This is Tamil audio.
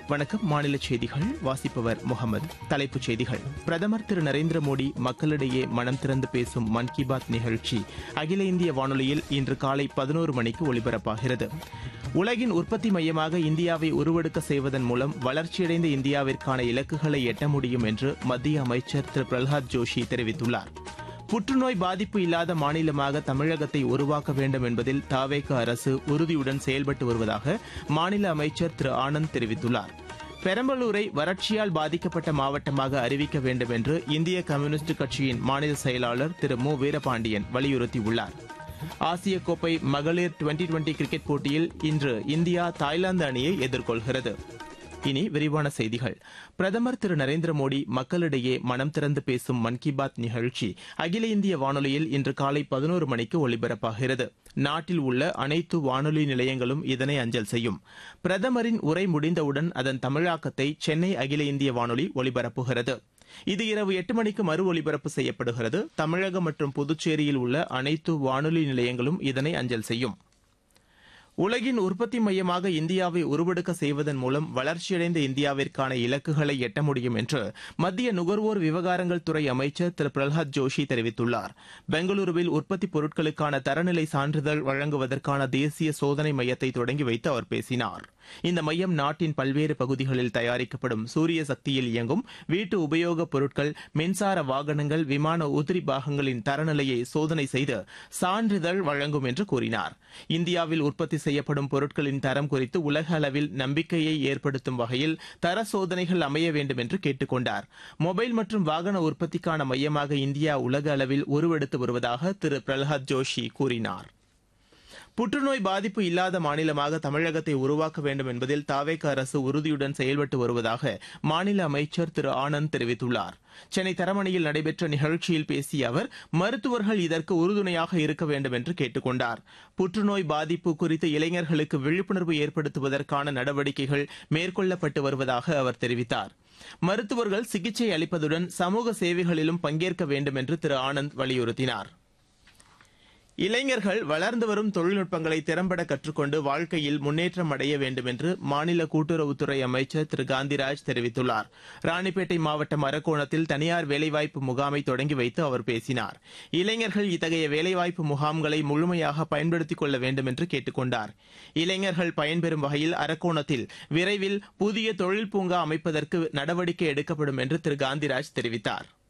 வணக்கம் மாநில செய்திகள் வாசிப்பவர் முகமது தலைப்புச் செய்திகள் பிரதமர் திரு நரேந்திர மோடி மக்களிடையே மனம் திறந்து பேசும் மன் கி பாத் நிகழ்ச்சி அகில இந்திய வானொலியில் இன்று காலை பதினோரு மணிக்கு ஒலிபரப்பாகிறது உலகின் உற்பத்தி மையமாக இந்தியாவை உருவெடுக்க செய்வதன் மூலம் வளர்ச்சியடைந்த இந்தியாவிற்கான இலக்குகளை எட்ட முடியும் என்று மத்திய அமைச்சர் திரு பிரல்ஹாத் ஜோஷி தெரிவித்துள்ளார் புற்றுநோய் பாதிப்பு இல்லாத மாநிலமாக தமிழகத்தை உருவாக்க வேண்டும் என்பதில் தாவேக அரசு உறுதியுடன் செயல்பட்டு வருவதாக மாநில அமைச்சர் திரு ஆனந்த் தெரிவித்துள்ளார் பெரம்பலூரை வறட்சியால் பாதிக்கப்பட்ட மாவட்டமாக அறிவிக்க வேண்டும் என்று இந்திய கம்யூனிஸ்ட் கட்சியின் மாநில செயலாளர் திரு மு வீரபாண்டியன் வலியுறுத்தியுள்ளார் ஆசிய கோப்பை மகளிர் டுவெண்டி டுவெண்டி கிரிக்கெட் போட்டியில் இன்று இந்தியா தாய்லாந்து அணியை எதிர்கொள்கிறது இனி விரிவான செய்திகள் பிரதமர் திரு நரேந்திர மோடி மக்களிடையே மனம் திறந்து பேசும் மன் கி பாத் நிகழ்ச்சி அகில இந்திய வானொலியில் இன்று காலை பதினோரு மணிக்கு ஒலிபரப்பாகிறது நாட்டில் உள்ள அனைத்து வானொலி நிலையங்களும் இதனை அஞ்சல் செய்யும் பிரதமரின் உரை முடிந்தவுடன் அதன் தமிழாக்கத்தை சென்னை அகில இந்திய வானொலி ஒலிபரப்புகிறது இது இரவு எட்டு மணிக்கு மறு ஒலிபரப்பு செய்யப்படுகிறது தமிழகம் மற்றும் புதுச்சேரியில் உள்ள அனைத்து வானொலி நிலையங்களும் இதனை அஞ்சல் செய்யும் உலகின் உற்பத்தி மையமாக இந்தியாவை உருவெடுக்க செய்வதன் மூலம் வளர்ச்சியடைந்த இந்தியாவிற்கான இலக்குகளை எட்ட முடியும் என்று மத்திய நுகர்வோர் விவகாரங்கள் துறை அமைச்சர் திரு பிரல்ஹாத் ஜோஷி தெரிவித்துள்ளார் பெங்களூருவில் உற்பத்தி பொருட்களுக்கான தரநிலை சான்றிதழ் வழங்குவதற்கான தேசிய சோதனை மையத்தை தொடங்கி வைத்து அவர் பேசினார் இந்த மையம் நாட்டின் பல்வேறு பகுதிகளில் தயாரிக்கப்படும் சூரிய சக்தியில் இயங்கும் வீட்டு உபயோகப் பொருட்கள் மின்சார வாகனங்கள் விமான உதிரி பாகங்களின் தரநிலையை சோதனை செய்து சான்றிதழ் வழங்கும் என்று கூறினார் இந்தியாவில் உற்பத்தி செய்யப்படும் பொருட்களின் தரம் குறித்து உலக அளவில் நம்பிக்கையை ஏற்படுத்தும் வகையில் தர சோதனைகள் அமைய வேண்டும் என்று கேட்டுக் கொண்டார் மொபைல் மற்றும் வாகன உற்பத்திக்கான மையமாக இந்தியா உலக அளவில் உருவெடுத்து வருவதாக திரு பிரல்ஹாத் ஜோஷி கூறினார் புற்றுநோய் பாதிப்பு இல்லாத மாநிலமாக தமிழகத்தை உருவாக்க வேண்டும் என்பதில் தாவேக அரசு உறுதியுடன் செயல்பட்டு வருவதாக மாநில அமைச்சர் திரு ஆனந்த் தெரிவித்துள்ளார் சென்னை தரமணியில் நடைபெற்ற நிகழ்ச்சியில் பேசிய அவர் மருத்துவர்கள் இதற்கு உறுதுணையாக இருக்க வேண்டும் என்று கேட்டுக் கொண்டார் புற்றுநோய் பாதிப்பு குறித்து இளைஞர்களுக்கு விழிப்புணர்வு ஏற்படுத்துவதற்கான நடவடிக்கைகள் மேற்கொள்ளப்பட்டு வருவதாக அவர் தெரிவித்தார் மருத்துவர்கள் சிகிச்சை அளிப்பதுடன் சமூக சேவைகளிலும் பங்கேற்க வேண்டும் என்று திரு ஆனந்த் வலியுறுத்தினார் இளைஞர்கள் வளர்ந்து வரும் தொழில்நுட்பங்களை திறம்பட கற்றுக்கொண்டு வாழ்க்கையில் முன்னேற்றம் அடைய வேண்டும் என்று மாநில கூட்டுறவுத்துறை அமைச்சர் திரு காந்திராஜ் தெரிவித்துள்ளார் ராணிப்பேட்டை மாவட்டம் அரக்கோணத்தில் தனியார் வேலைவாய்ப்பு முகாமை தொடங்கி வைத்து அவர் பேசினார் இளைஞர்கள் இத்தகைய வேலைவாய்ப்பு முகாம்களை முழுமையாக பயன்படுத்திக் கொள்ள வேண்டும் என்று கேட்டுக் கொண்டார் இளைஞர்கள் பயன்பெறும் வகையில் அரக்கோணத்தில் விரைவில் புதிய தொழில் பூங்கா அமைப்பதற்கு நடவடிக்கை எடுக்கப்படும் என்று திரு காந்திராஜ் தெரிவித்தார்